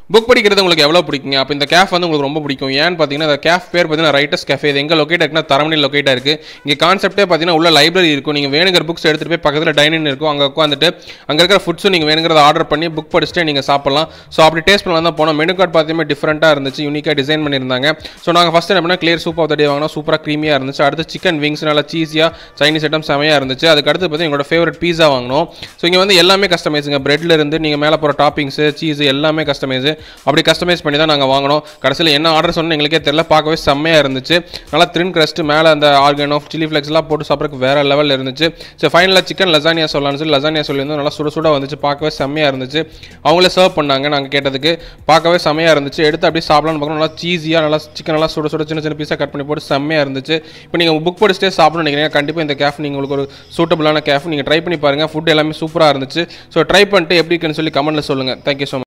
book படிக்கிறது உங்களுக்கு எவ்வளோ பிடிக்குங்க அப்போ இந்த கேஃப் வந்து உங்களுக்கு ரொம்ப பிடிக்கும் ஏன்னு பார்த்தீங்கன்னா இந்த கேஃப் பேர் பார்த்தீங்கன்னா ரைட்டர்ஸ் கேஃபே இது எங்கே லொக்கேட் இருக்குன்னா தரமணி லொக்கேட்டாக இருக்குது இங்கே கான்செப்டே பார்த்தீங்கன்னா உள்ள லைப்ரரி இருக்கும் நீங்கள் வேணுங்கிற புக்ஸ் எடுத்துகிட்டு போய் பக்கத்தில் டைனிங் இருக்கும் அங்கே உட்காந்துட்டு அங்கே இருக்கிற ஃபுட்ஸும் நீங்கள் வேணுங்கிறத ஆர்டர் பண்ணி புக் படிச்சுட்டு நீங்கள் சாப்பிடலாம் ஸோ அப்படி டேஸ்ட் பண்ணலாம் தான் போனோம் மெனு கார்டு பார்த்தீங்கன்னா டிஃப்ரெண்ட்டாக இருந்துச்சு யூனிக்காக டிசைன் பண்ணியிருந்தாங்க ஸோ நாங்கள் ஃபஸ்ட் என்ன பண்ணால் clear soup of the day வாங்கினோம் சூப்பராக க்ரீமியாக இருந்துச்சு அடுத்து சிக்கன் விங்ஸ் நல்லா சீஸியாக சைனீஸ் ஐட்டம் செமையாக இருந்துச்சு அதுக்கு அடுத்து பார்த்தீங்கன்னா எங்களோட ஃபேவரட் பீஸா வாங்கினோம் ஸோ இங்கே வந்து எல்லாமே கஸ்டமைஸுங்க பிரெட்ல இருந்து நீங்கள் மேலே போகிற டாப்பிங்ஸு சீஸ் எல்லாமே கஸ்டமைஸு அப்படி கஸ்டமைஸ் பண்ணி தான் நாங்கள் வாங்கினோம் கடைசியில் என்ன ஆர்டர் சொன்னு எங்களுக்கே தெரியல பார்க்கவே செம்மையாக இருந்துச்சு நல்லா த்ரின் crust மேலே அந்த ஆர்கனோ சில்லி ஃப்ளெக்ஸ்லாம் போட்டு சாப்பிட்றதுக்கு வேற லெவலில் இருந்துச்சு ஸோ ஃபைனலாக சிக்கன் லசானியா சொல்லலாம்னு சொல்லி லசானியா சொல்லியிருந்தோம் நல்லா சுட சுட வந்துச்சு பார்க்கவே செம்மையாக இருந்துச்சு அவங்களே சர்வ் பண்ணாங்க நாங்கள் கேட்டதுக்கு பார்க்கவே செம்மையாக இருந்துச்சு எடுத்து அப்படியே சாப்பிடலாம்னு பார்க்கணும் நல்லா சீஸியாக நல்லா சிக்கன் நல்லா சுட சுட சின்ன சின்ன பீஸாக கட் பண்ணி போட்டு செம்மையாக இருந்துச்சு இப்போ நீங்கள் புக் படிச்சுட்டே சாப்பிடணும்னு நினைக்கிறீங்க கண்டிப்பாக இந்த கேஃப் நீங்கள் உங்களுக்கு ஒரு சூட்டபுளான கேஃப் நீங்கள் ட்ரை பண்ணி பாருங்கள் ஃபுட் எல்லாமே சூப்பராக இருந்துச்சு ஸோ ட்ரை பண்ணிட்டு எப்படி இருக்குன்னு சொல்லி கமெண்ட்டில் சொல்லுங்கள் தேங்க்யூ ஸோ மச்